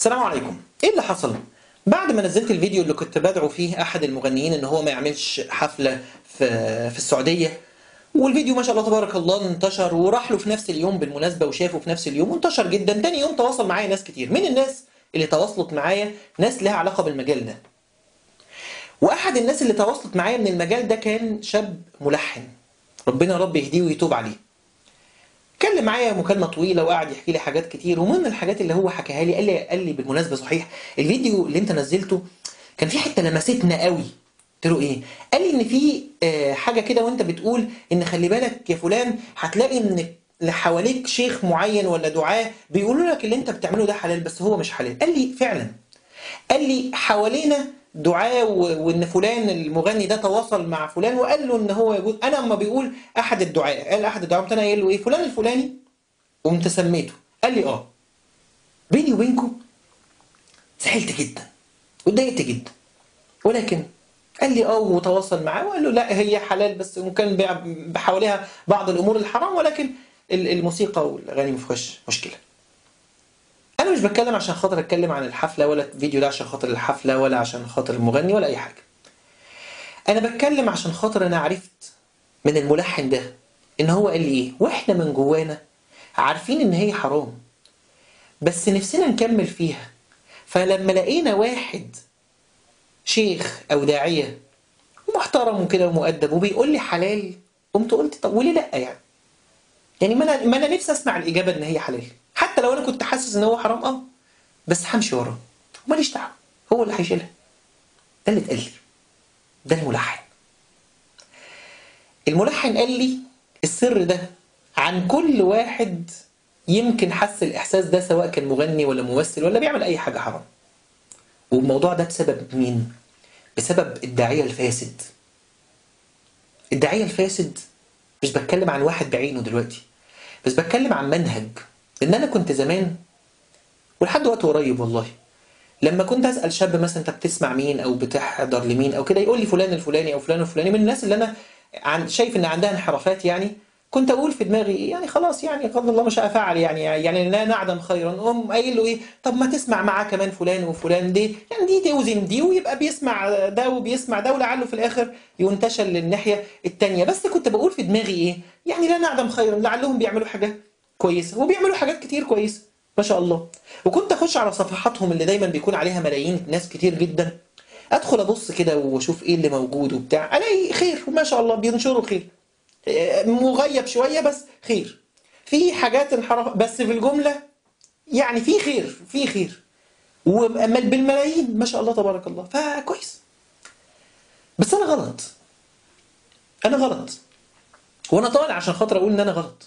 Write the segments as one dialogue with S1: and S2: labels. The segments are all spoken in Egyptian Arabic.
S1: السلام عليكم ايه اللي حصل بعد ما نزلت الفيديو اللي كنت بدعو فيه احد المغنيين ان هو ما يعملش حفله في في السعوديه والفيديو ما شاء الله تبارك الله انتشر وراح له في نفس اليوم بالمناسبه وشافه في نفس اليوم وانتشر جدا تاني يوم تواصل معايا ناس كتير من الناس اللي تواصلت معايا ناس لها علاقه بالمجال ده واحد الناس اللي تواصلت معايا من المجال ده كان شاب ملحن ربنا رب يهديه ويتوب عليه اتكلم معايا مكالمه طويله وقعد يحكي لي حاجات كتير ومن الحاجات اللي هو حكاها لي قال لي قال لي بالمناسبه صحيح الفيديو اللي انت نزلته كان في حته لمستنا قوي قلت له ايه قال لي ان في آه، حاجه كده وانت بتقول ان خلي بالك يا فلان هتلاقي ان اللي حواليك شيخ معين ولا دعاه بيقولوا لك اللي انت بتعمله ده حلال بس هو مش حلال قال لي فعلا قال لي حوالينا دعاة و- وان فلان المغني ده تواصل مع فلان وقال له ان هو يجوز انا اما بيقول احد الدعاة قال احد الدعاة قمت انا قايل له ايه فلان الفلاني قمت سميته قال لي اه بيني وبينكم زعلت جدا واتضايقت جدا ولكن قال لي اه وتواصل معاه وقال له لا هي حلال بس وكان بيع- حواليها بعض الامور الحرام ولكن ال- الموسيقى والاغاني ما فيهاش مشكله انا مش بتكلم عشان خاطر اتكلم عن الحفله ولا الفيديو ده عشان خاطر الحفله ولا عشان خاطر المغني ولا اي حاجه انا بتكلم عشان خاطر انا عرفت من الملحن ده ان هو قال لي ايه واحنا من جوانا عارفين ان هي حرام بس نفسنا نكمل فيها فلما لقينا واحد شيخ او داعيه محترم وكده ومؤدب وبيقول لي حلال قمت قلت طب وليه لا يعني يعني ما انا ما انا نفسي اسمع الاجابه ان هي حلال حتى لو انا كنت حاسس ان هو حرام اه بس همشي وراه وماليش دعوه هو اللي هيشيلها ده اللي اتقال لي ده الملحن الملحن قال لي السر ده عن كل واحد يمكن حس الاحساس ده سواء كان مغني ولا ممثل ولا بيعمل اي حاجه حرام والموضوع ده بسبب مين بسبب الداعيه الفاسد الداعيه الفاسد مش بتكلم عن واحد بعينه دلوقتي بس بتكلم عن منهج ان انا كنت زمان ولحد وقت قريب والله لما كنت اسال شاب مثلا انت بتسمع مين او بتحضر لمين او كده يقول لي فلان الفلاني او فلان الفلاني من الناس اللي انا عن شايف ان عندها انحرافات يعني كنت اقول في دماغي يعني خلاص يعني قدر الله ما شاء فعل يعني يعني لا نعدم خيرا اقوم قايل له ايه طب ما تسمع معاه كمان فلان وفلان دي يعني دي توزن دي ويبقى بيسمع ده وبيسمع ده ولعله في الاخر ينتشل للناحيه التانيه بس كنت بقول في دماغي ايه يعني لا نعدم خيرا لعلهم بيعملوا حاجه كويسه وبيعملوا حاجات كتير كويسه ما شاء الله وكنت اخش على صفحاتهم اللي دايما بيكون عليها ملايين ناس كتير جدا ادخل ابص كده واشوف ايه اللي موجود وبتاع الاقي خير وما شاء الله بينشروا خير آه، مغيب شويه بس خير في حاجات انحراف بس في الجمله يعني في خير في خير وأما بالملايين ما شاء الله تبارك الله فكويس بس انا غلط انا غلط وانا طالع عشان خاطر اقول ان انا غلط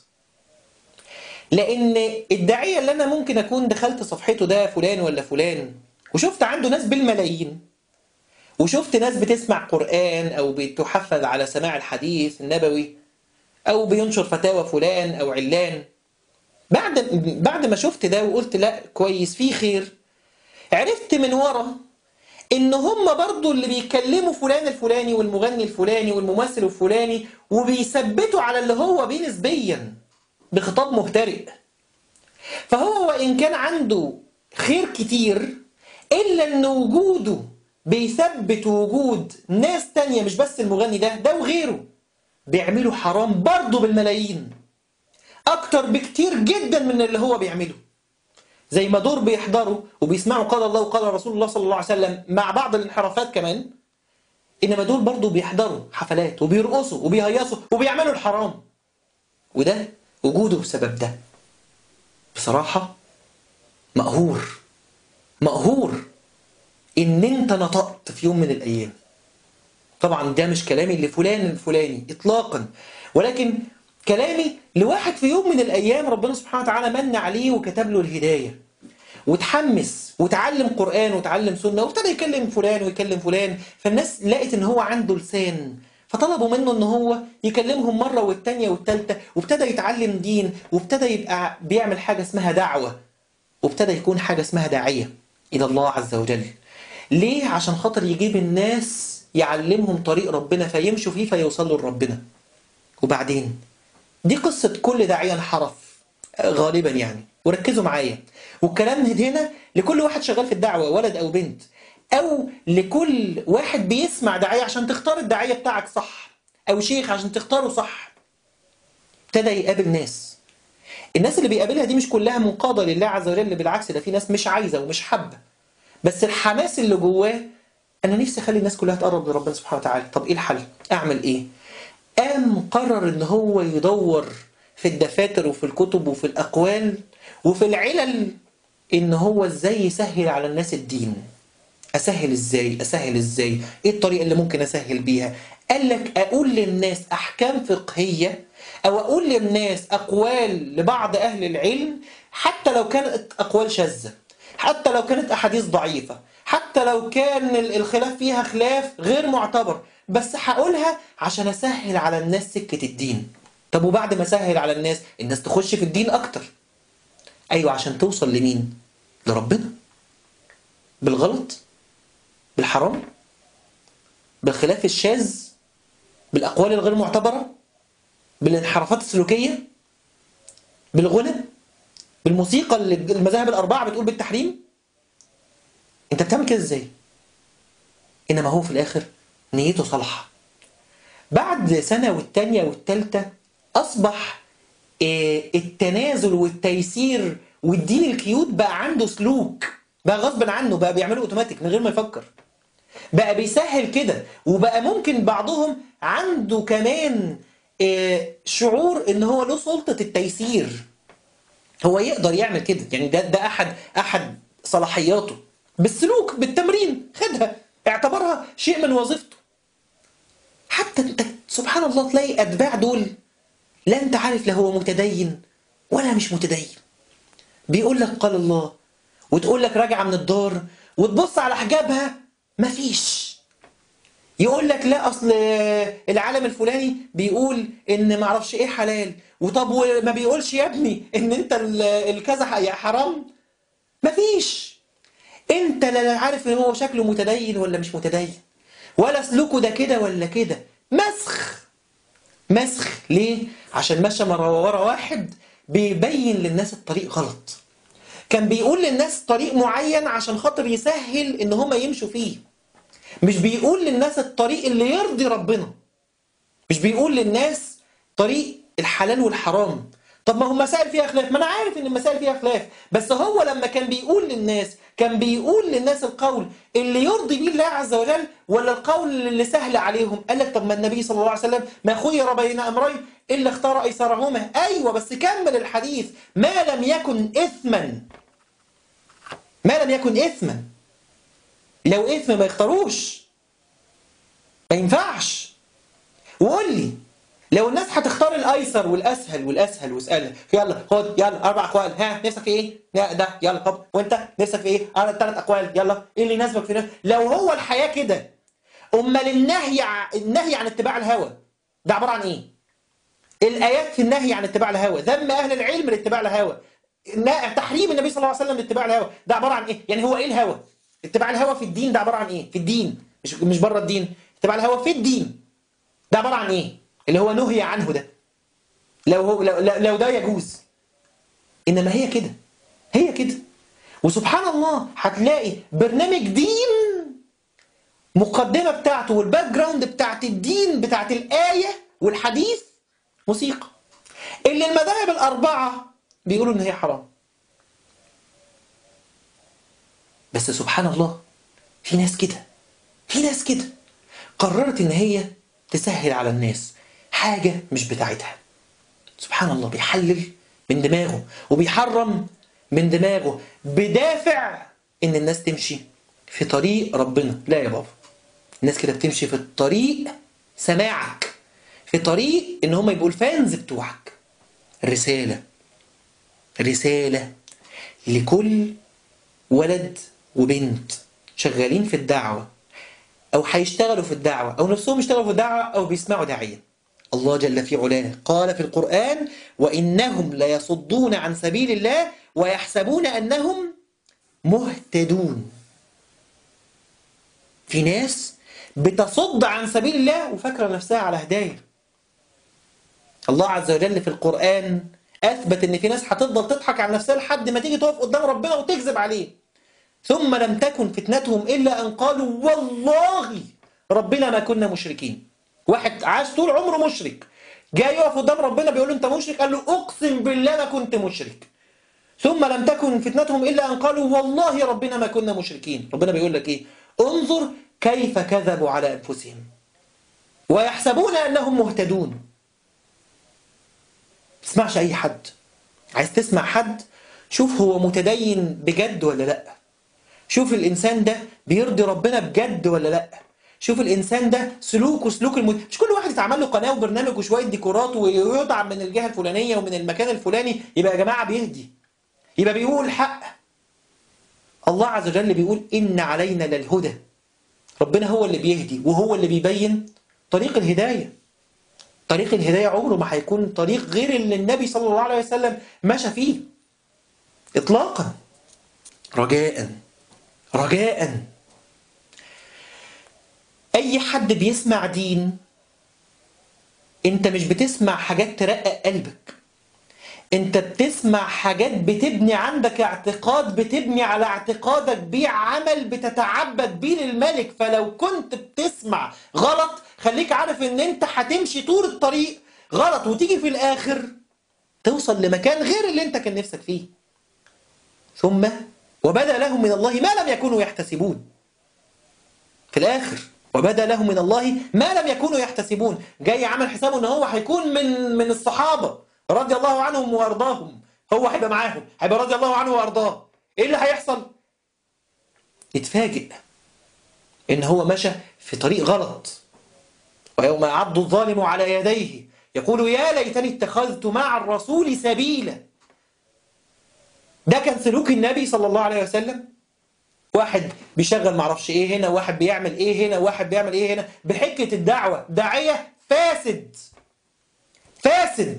S1: لان الداعيه اللي انا ممكن اكون دخلت صفحته ده فلان ولا فلان وشفت عنده ناس بالملايين وشفت ناس بتسمع قرآن أو بتحفز على سماع الحديث النبوي أو بينشر فتاوى فلان أو علان بعد بعد ما شفت ده وقلت لا كويس في خير عرفت من ورا إن هم برضو اللي بيكلموا فلان الفلاني والمغني الفلاني والممثل الفلاني وبيثبتوا على اللي هو بيه نسبيا بخطاب مهترئ فهو وإن كان عنده خير كتير إلا إن وجوده بيثبت وجود ناس تانية مش بس المغني ده ده وغيره بيعملوا حرام برضه بالملايين أكتر بكتير جدا من اللي هو بيعمله زي ما دور بيحضروا وبيسمعوا قال الله وقال رسول الله صلى الله عليه وسلم مع بعض الانحرافات كمان إنما دول برضه بيحضروا حفلات وبيرقصوا وبيهيصوا وبيعملوا الحرام وده وجوده بسبب ده بصراحة مقهور مقهور ان انت نطقت في يوم من الايام طبعا ده مش كلامي لفلان الفلاني اطلاقا ولكن كلامي لواحد في يوم من الايام ربنا سبحانه وتعالى من عليه وكتب له الهدايه وتحمس وتعلم قران وتعلم سنه وابتدى يكلم فلان ويكلم فلان فالناس لقت ان هو عنده لسان فطلبوا منه ان هو يكلمهم مره والتانيه والتالته وابتدى يتعلم دين وابتدى يبقى بيعمل حاجه اسمها دعوه وابتدى يكون حاجه اسمها داعيه الى الله عز وجل ليه عشان خاطر يجيب الناس يعلمهم طريق ربنا فيمشوا فيه فيوصلوا لربنا وبعدين دي قصة كل داعية انحرف غالبا يعني وركزوا معايا والكلام هنا لكل واحد شغال في الدعوة ولد أو بنت أو لكل واحد بيسمع داعية عشان تختار الداعية بتاعك صح أو شيخ عشان تختاره صح ابتدى يقابل ناس الناس اللي بيقابلها دي مش كلها منقادة لله عز وجل بالعكس ده في ناس مش عايزة ومش حابة بس الحماس اللي جواه أنا نفسي أخلي الناس كلها تقرب لربنا سبحانه وتعالى طب إيه الحل؟ أعمل إيه؟ قام قرر إن هو يدور في الدفاتر وفي الكتب وفي الأقوال وفي العلل إن هو إزاي يسهل على الناس الدين أسهل إزاي؟ أسهل إزاي؟ إيه الطريقة اللي ممكن أسهل بيها؟ قال لك أقول للناس أحكام فقهية أو أقول للناس أقوال لبعض أهل العلم حتى لو كانت أقوال شاذة حتى لو كانت أحاديث ضعيفة حتى لو كان الخلاف فيها خلاف غير معتبر بس هقولها عشان أسهل على الناس سكة الدين طب وبعد ما أسهل على الناس الناس تخش في الدين أكتر أيوة عشان توصل لمين؟ لربنا بالغلط بالحرام بالخلاف الشاذ بالأقوال الغير معتبرة بالانحرافات السلوكية بالغنى بالموسيقى اللي المذاهب الأربعة بتقول بالتحريم أنت بتعمل كده إزاي؟ إنما هو في الآخر نيته صالحة بعد سنة والتانية والتالتة أصبح التنازل والتيسير والدين الكيوت بقى عنده سلوك بقى غصب عنه بقى بيعمله اوتوماتيك من غير ما يفكر بقى بيسهل كده وبقى ممكن بعضهم عنده كمان شعور ان هو له سلطة التيسير هو يقدر يعمل كده يعني ده ده احد احد صلاحياته بالسلوك بالتمرين خدها اعتبرها شيء من وظيفته حتى انت سبحان الله تلاقي اتباع دول لا انت عارف لا هو متدين ولا مش متدين بيقول لك قال الله وتقول لك راجعه من الدار وتبص على حجابها مفيش يقول لك لا اصل العالم الفلاني بيقول ان ما اعرفش ايه حلال وطب وما بيقولش يا ابني ان انت الكذا حرام مفيش انت لا عارف ان هو شكله متدين ولا مش متدين ولا سلوكه ده كده ولا كده مسخ مسخ ليه عشان مشى مره ورا واحد بيبين للناس الطريق غلط كان بيقول للناس طريق معين عشان خاطر يسهل ان هم يمشوا فيه مش بيقول للناس الطريق اللي يرضي ربنا مش بيقول للناس طريق الحلال والحرام طب ما هو مسائل فيها خلاف ما انا عارف ان المسائل فيها خلاف بس هو لما كان بيقول للناس كان بيقول للناس القول اللي يرضي بيه الله عز وجل ولا القول اللي سهل عليهم قال لك طب ما النبي صلى الله عليه وسلم ما خير بين امرين الا اختار ايسرهما ايوه بس كمل الحديث ما لم يكن اثما ما لم يكن اثما لو اثم ما يختاروش ما ينفعش وقول لي لو الناس هتختار الايسر والاسهل والاسهل واسالها يلا خد يلا اربع اقوال ها نفسك في ايه؟ لا ده يلا طب وانت نفسك في ايه؟ اربع ثلاث اقوال يلا ايه اللي يناسبك في نفسك؟ لو هو الحياه كده امال النهي ع... النهي عن اتباع الهوى ده عباره عن ايه؟ الايات في النهي عن اتباع الهوى ذم اهل العلم لاتباع الهوى تحريم النبي صلى الله عليه وسلم لاتباع الهوى ده عباره عن ايه؟ يعني هو ايه الهوى؟ اتباع الهوى في الدين ده عباره عن ايه؟ في الدين مش مش بره الدين اتباع الهوى في الدين ده عباره عن ايه؟ اللي هو نهي عنه ده لو هو لو, لو ده يجوز انما هي كده هي كده وسبحان الله هتلاقي برنامج دين مقدمه بتاعته والباك جراوند بتاعت الدين بتاعت الايه والحديث موسيقى اللي المذاهب الاربعه بيقولوا ان هي حرام بس سبحان الله في ناس كده في ناس كده قررت ان هي تسهل على الناس حاجة مش بتاعتها سبحان الله بيحلل من دماغه وبيحرم من دماغه بدافع ان الناس تمشي في طريق ربنا لا يا بابا الناس كده بتمشي في الطريق سماعك في طريق ان هم يبقوا الفانز بتوعك رسالة رسالة لكل ولد وبنت شغالين في الدعوة أو هيشتغلوا في الدعوة أو نفسهم يشتغلوا في الدعوة أو بيسمعوا داعية الله جل في علاه قال في القرآن وإنهم ليصدون عن سبيل الله ويحسبون أنهم مهتدون في ناس بتصد عن سبيل الله وفاكرة نفسها على هداية الله عز وجل في القرآن اثبت ان في ناس هتفضل تضحك على نفسها لحد ما تيجي تقف قدام ربنا وتكذب عليه ثم لم تكن فتنتهم الا ان قالوا والله ربنا ما كنا مشركين واحد عاش طول عمره مشرك جاي يقف قدام ربنا بيقول له انت مشرك قال له اقسم بالله ما كنت مشرك ثم لم تكن فتنتهم الا ان قالوا والله ربنا ما كنا مشركين ربنا بيقول لك ايه انظر كيف كذبوا على انفسهم ويحسبون انهم مهتدون تسمعش اي حد عايز تسمع حد شوف هو متدين بجد ولا لا شوف الانسان ده بيرضي ربنا بجد ولا لا شوف الانسان ده سلوكه سلوك المت... مش كل واحد يتعمل له قناه وبرنامج وشويه ديكورات ويدعم من الجهه الفلانيه ومن المكان الفلاني يبقى يا جماعه بيهدي يبقى بيقول الحق الله عز وجل بيقول ان علينا للهدى ربنا هو اللي بيهدي وهو اللي بيبين طريق الهدايه طريق الهدايه عمره ما هيكون طريق غير اللي النبي صلى الله عليه وسلم مشى فيه اطلاقا رجاء رجاء اي حد بيسمع دين انت مش بتسمع حاجات ترقق قلبك انت بتسمع حاجات بتبني عندك اعتقاد بتبني على اعتقادك بيه عمل بتتعبد بيه للملك فلو كنت بتسمع غلط خليك عارف ان انت هتمشي طول الطريق غلط وتيجي في الاخر توصل لمكان غير اللي انت كان نفسك فيه ثم وبدا لهم من الله ما لم يكونوا يحتسبون في الاخر وبدا لهم من الله ما لم يكونوا يحتسبون جاي عمل حسابه ان هو هيكون من من الصحابه رضي الله عنهم وارضاهم هو هيبقى معاهم هيبقى رضي الله عنه وارضاه ايه اللي هيحصل يتفاجئ ان هو مشى في طريق غلط ويوم يعض الظالم على يديه يقول يا ليتني اتخذت مع الرسول سبيلا ده كان سلوك النبي صلى الله عليه وسلم واحد بيشغل معرفش ايه هنا واحد بيعمل ايه هنا واحد بيعمل ايه هنا بحجة الدعوة داعية فاسد فاسد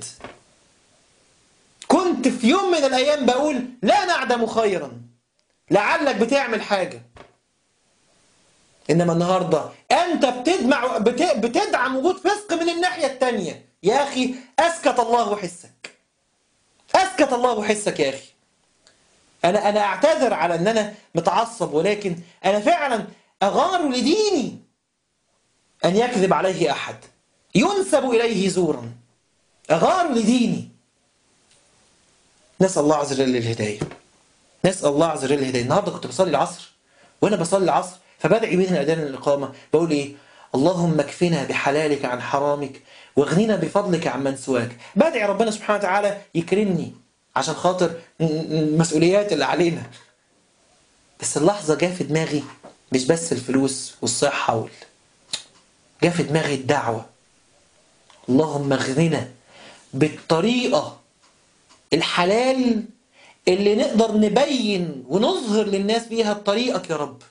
S1: كنت في يوم من الايام بقول لا نعدم خيرا لعلك بتعمل حاجة انما النهاردة انت بتدمع بت... بتدعم وجود فسق من الناحية التانية يا اخي اسكت الله حسك اسكت الله حسك يا اخي انا انا اعتذر على ان انا متعصب ولكن انا فعلا اغار لديني ان يكذب عليه احد ينسب اليه زورا اغار لديني نسال الله عز وجل الهدايه نسال الله عز وجل الهدايه النهارده كنت بصلي العصر وانا بصلي العصر فبدعي بين الاذان الاقامه بقول ايه اللهم اكفنا بحلالك عن حرامك واغننا بفضلك عن من سواك بدعي ربنا سبحانه وتعالى يكرمني عشان خاطر المسؤوليات اللي علينا بس اللحظة جاء في دماغي مش بس الفلوس والصحة وال... جاء في دماغي الدعوة اللهم اغننا بالطريقة الحلال اللي نقدر نبين ونظهر للناس بيها طريقك يا رب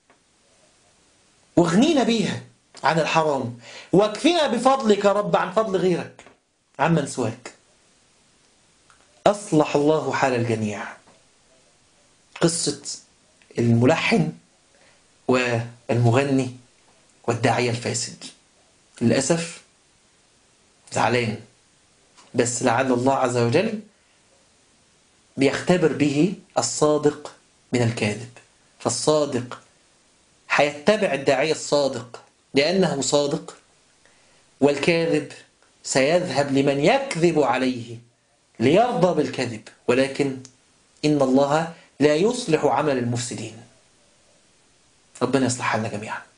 S1: واغنينا بيها عن الحرام واكفنا بفضلك يا رب عن فضل غيرك عمن سواك أصلح الله حال الجميع قصة الملحن والمغني والداعية الفاسد للأسف زعلان بس لعل الله عز وجل بيختبر به الصادق من الكاذب فالصادق هيتبع الداعية الصادق لأنه صادق والكاذب سيذهب لمن يكذب عليه ليرضى بالكذب ولكن إن الله لا يصلح عمل المفسدين ربنا يصلح حالنا جميعا